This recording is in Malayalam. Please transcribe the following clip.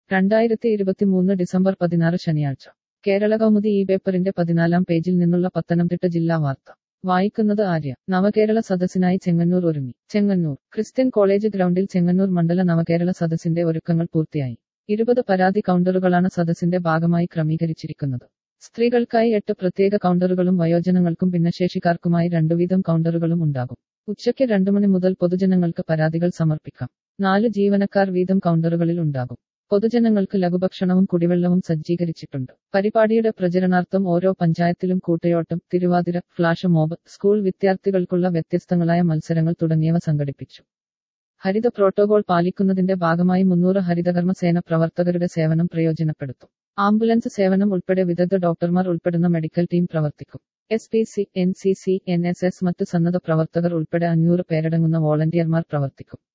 രണ്ടായിരത്തി ഇരുപത്തിമൂന്ന് ഡിസംബർ പതിനാറ് ശനിയാഴ്ച കേരള കൗമുദി ഈ പേപ്പറിന്റെ പതിനാലാം പേജിൽ നിന്നുള്ള പത്തനംതിട്ട ജില്ലാ വാർത്ത വായിക്കുന്നത് ആര്യ നവകേരള സദസ്സിനായി ചെങ്ങന്നൂർ ഒരുങ്ങി ചെങ്ങന്നൂർ ക്രിസ്ത്യൻ കോളേജ് ഗ്രൗണ്ടിൽ ചെങ്ങന്നൂർ മണ്ഡല നവകേരള സദസ്സിന്റെ ഒരുക്കങ്ങൾ പൂർത്തിയായി ഇരുപത് പരാതി കൗണ്ടറുകളാണ് സദസ്സിന്റെ ഭാഗമായി ക്രമീകരിച്ചിരിക്കുന്നത് സ്ത്രീകൾക്കായി എട്ട് പ്രത്യേക കൗണ്ടറുകളും വയോജനങ്ങൾക്കും ഭിന്നശേഷിക്കാർക്കുമായി രണ്ടുവീതം കൗണ്ടറുകളും ഉണ്ടാകും ഉച്ചയ്ക്ക് രണ്ടു മണി മുതൽ പൊതുജനങ്ങൾക്ക് പരാതികൾ സമർപ്പിക്കാം നാല് ജീവനക്കാർ വീതം കൗണ്ടറുകളിൽ ഉണ്ടാകും പൊതുജനങ്ങൾക്ക് ലഘുഭക്ഷണവും കുടിവെള്ളവും സജ്ജീകരിച്ചിട്ടുണ്ട് പരിപാടിയുടെ പ്രചരണാർത്ഥം ഓരോ പഞ്ചായത്തിലും കൂട്ടയോട്ടം തിരുവാതിര ഫ്ലാഷ് മോബ് സ്കൂൾ വിദ്യാർത്ഥികൾക്കുള്ള വ്യത്യസ്തങ്ങളായ മത്സരങ്ങൾ തുടങ്ങിയവ സംഘടിപ്പിച്ചു ഹരിത പ്രോട്ടോകോൾ പാലിക്കുന്നതിന്റെ ഭാഗമായി മുന്നൂറ് ഹരിതകർമ്മ സേന പ്രവർത്തകരുടെ സേവനം പ്രയോജനപ്പെടുത്തും ആംബുലൻസ് സേവനം ഉൾപ്പെടെ വിദഗ്ധ ഡോക്ടർമാർ ഉൾപ്പെടുന്ന മെഡിക്കൽ ടീം പ്രവർത്തിക്കും S P C N C C N S S മറ്റ് സന്നദ്ധ പ്രവർത്തകർ ഉൾപ്പെടെ അഞ്ഞൂറ് പേരടങ്ങുന്ന വോളണ്ടിയർമാർ പ്രവർത്തിക്കും